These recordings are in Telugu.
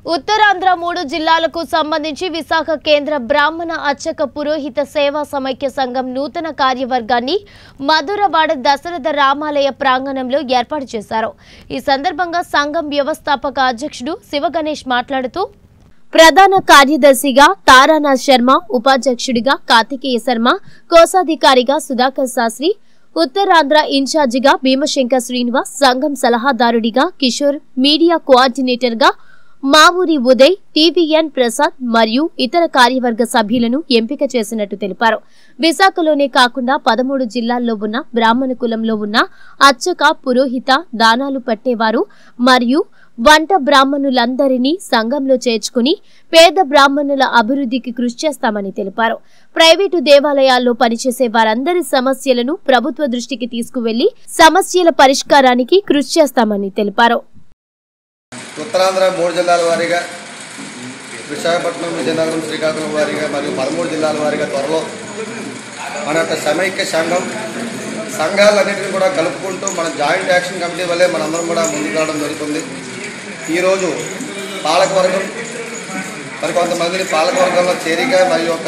ఉత్తరాంధ్ర మూడు జిల్లాలకు సంబంధించి విశాఖ కేంద్ర బ్రాహ్మణ అర్చక పురోహిత సేవా సమైక్య సంఘం నూతన కార్యవర్గాన్ని మధురవాడ దశరథ రామాలయ ప్రాంగణంలో ఏర్పాటు చేశారు ఈ సందర్భంగా సంఘం వ్యవస్థాపక అధ్యక్షుడు శివగణేష్ మాట్లాడుతూ ప్రధాన కార్యదర్శిగా తారానాథ్ శర్మ ఉపాధ్యక్షుడిగా కార్తికేయ శర్మ కోశాధికారిగా సుధాకర్ శాస్త్రి ఉత్తరాంధ్ర ఇన్ఛార్జిగా భీమశంకర్ శ్రీనివాస్ సంఘం సలహాదారుడిగా కిషోర్ మీడియా కోఆర్డినేటర్గా మావూరి ఉదయ్ టీవీఎన్ ప్రసాద్ మరియు ఇతర కార్యవర్గ సభ్యులను ఎంపిక చేసినట్టు తెలిపారు విశాఖలోనే కాకుండా పదమూడు జిల్లాల్లో ఉన్న బ్రాహ్మణ కులంలో ఉన్న అర్చక పురోహిత దానాలు పట్టేవారు మరియు వంట బ్రాహ్మణులందరినీ సంఘంలో చేర్చుకుని పేద బ్రాహ్మణుల అభివృద్ధికి కృషి చేస్తామని తెలిపారు ప్రైవేటు దేవాలయాల్లో పనిచేసే వారందరి సమస్యలను ప్రభుత్వ దృష్టికి తీసుకువెళ్లి సమస్యల పరిష్కారానికి కృషి చేస్తామని తెలిపారు ఉత్తరాంధ్ర మూడు జిల్లాల వారీగా విశాఖపట్నం విజయనగరం శ్రీకాకుళం వారీగా మరియు పదమూడు జిల్లాల వారీగా త్వరలో మన యొక్క సమైక్య సంఘం సంఘాలన్నింటినీ కూడా కలుపుకుంటూ మన జాయింట్ యాక్షన్ కమిటీ వల్లే మనందరం కూడా ముందుకు రావడం జరుగుతుంది ఈరోజు పాలకవర్గం మరి కొంతమందిని పాలకవర్గంలో చేరిక మరియు ఒక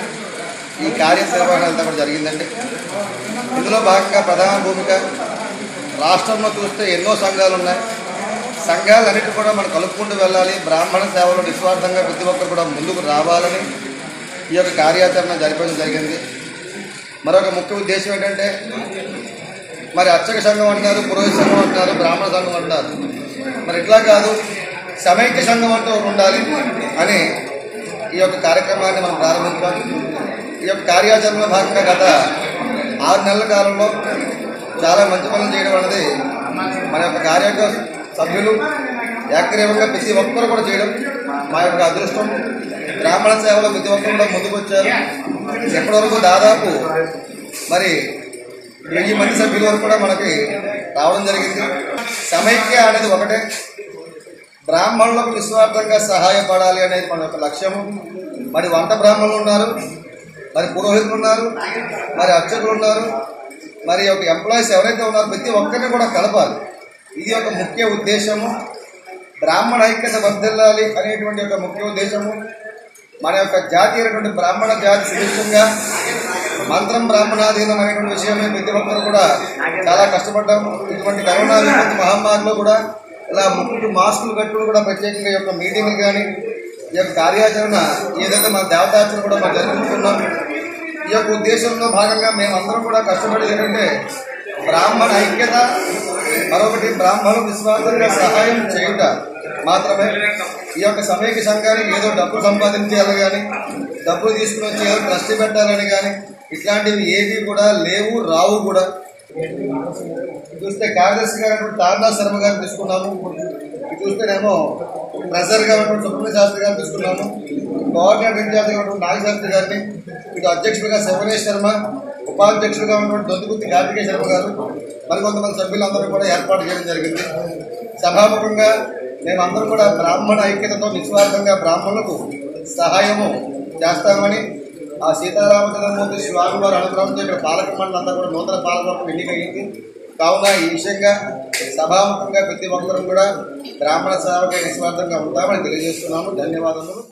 ఈ కార్యనిర్వహణ అంతా కూడా జరిగిందండి ఇందులో భాగంగా ప్రధాన భూమిక రాష్ట్రంలో చూస్తే ఎన్నో సంఘాలు ఉన్నాయి సంఘాలన్నిటి కూడా మనం కలుపుకుంటూ వెళ్ళాలి బ్రాహ్మణ సేవలో నిస్వార్థంగా ప్రతి ఒక్కరు కూడా ముందుకు రావాలని ఈ యొక్క కార్యాచరణ జరిపడం జరిగింది మరొక ముఖ్య ఉద్దేశం ఏంటంటే మరి అర్చక సంఘం అంటున్నారు పురోహిత సంఘం అంటున్నారు బ్రాహ్మణ సంఘం అంటున్నారు మరి ఇట్లా కాదు సమైక్య సంఘం అంటూ ఒకటి ఉండాలి అని ఈ యొక్క కార్యక్రమాన్ని మనం ప్రారంభించాం ఈ యొక్క కార్యాచరణలో భాగంగా గత ఆరు నెలల కాలంలో చాలా మంచి పనులు చేయడం అనేది మన యొక్క కార్యవర్గ సభ్యులు ఏకగ్రీవంగా ప్రతి ఒక్కరు కూడా చేయడం మా యొక్క అదృష్టం బ్రాహ్మణ సేవలో ప్రతి ఒక్కరు కూడా ముందుకు వచ్చారు ఇప్పటివరకు దాదాపు మరి వెయ్యి మంది సభ్యుల వరకు కూడా మనకి రావడం జరిగింది సమైక్య అనేది ఒకటే బ్రాహ్మణులకు నిస్వార్థంగా సహాయపడాలి అనేది మన యొక్క లక్ష్యము మరి వంట బ్రాహ్మణులు ఉన్నారు మరి పురోహితులు ఉన్నారు మరి అర్చకులు ఉన్నారు మరి ఒక ఎంప్లాయీస్ ఎవరైతే ఉన్నారో ప్రతి ఒక్కరిని కూడా కలపాలి ఇది ఒక ముఖ్య ఉద్దేశము బ్రాహ్మణ ఐక్యత వర్ధిల్లాలి అనేటువంటి ఒక ముఖ్య ఉద్దేశము మన యొక్క జాతి అయినటువంటి బ్రాహ్మణ జాతి సుభిక్షంగా మంత్రం బ్రాహ్మణాధీనం అనేటువంటి విషయమే ప్రతి ఒక్కరు కూడా చాలా కష్టపడ్డాము ఇటువంటి కరోనా విపత్తు మహమ్మారిలో కూడా ఇలా ముక్కులు మాస్కులు కట్టుకుని కూడా ప్రత్యేకంగా ఈ యొక్క మీటింగ్ కానీ ఈ యొక్క కార్యాచరణ ఏదైతే మన దేవతాచరణ కూడా మనం జరుపుకుంటున్నాం ఈ యొక్క ఉద్దేశంలో భాగంగా మేమందరం కూడా కష్టపడేది ఏంటంటే బ్రాహ్మణ ఐక్యత మరొకటి బ్రాహ్మణులు నిస్వార్థంగా సహాయం చేయుట మాత్రమే ఈ యొక్క సమైక్య సంఘానికి ఏదో డబ్బు సంపాదించాలని కానీ డబ్బులు తీసుకుని వచ్చి ఏదో ట్రస్ట్ పెట్టాలని కానీ ఇట్లాంటివి ఏవి కూడా లేవు రావు కూడా చూస్తే కార్యదర్శి గారు తారనా శర్మ గారిని తీసుకున్నాము ఇది చూస్తేనేమో ట్రెజర్ గా ఉన్నటువంటి సుబ్రహ్మణ్య శాస్త్రి గారిని తీసుకున్నాము కోఆర్డినేటర్ ఇన్ఛార్జ్ గా ఉన్నటువంటి నాగశాస్త్రి గారిని ఇటు అధ్యక్షుడిగా శివనేష్ శర్మ ఉపాధ్యక్షుడిగా ఉన్నటువంటి దొద్దుగుత్తి కార్తికేయ శర్మ గారు మరికొంతమంది సభ్యులందరూ కూడా ఏర్పాటు చేయడం జరిగింది సభాముఖంగా మేమందరం కూడా బ్రాహ్మణ ఐక్యతతో నిస్వార్థంగా బ్రాహ్మణులకు సహాయము చేస్తామని ఆ సీతారామచంద్రమూర్తి స్వామి వారి అనుగ్రహంతో ఇక్కడ పాలక మండలి అంతా కూడా నూతన పాలకవర్గం ఎన్నికయ్యింది కావున ఈ విషయంగా సభాముఖంగా ప్రతి ఒక్కరూ కూడా బ్రాహ్మణ సేవకై నిస్వార్థంగా ఉంటామని తెలియజేస్తున్నాము ధన్యవాదములు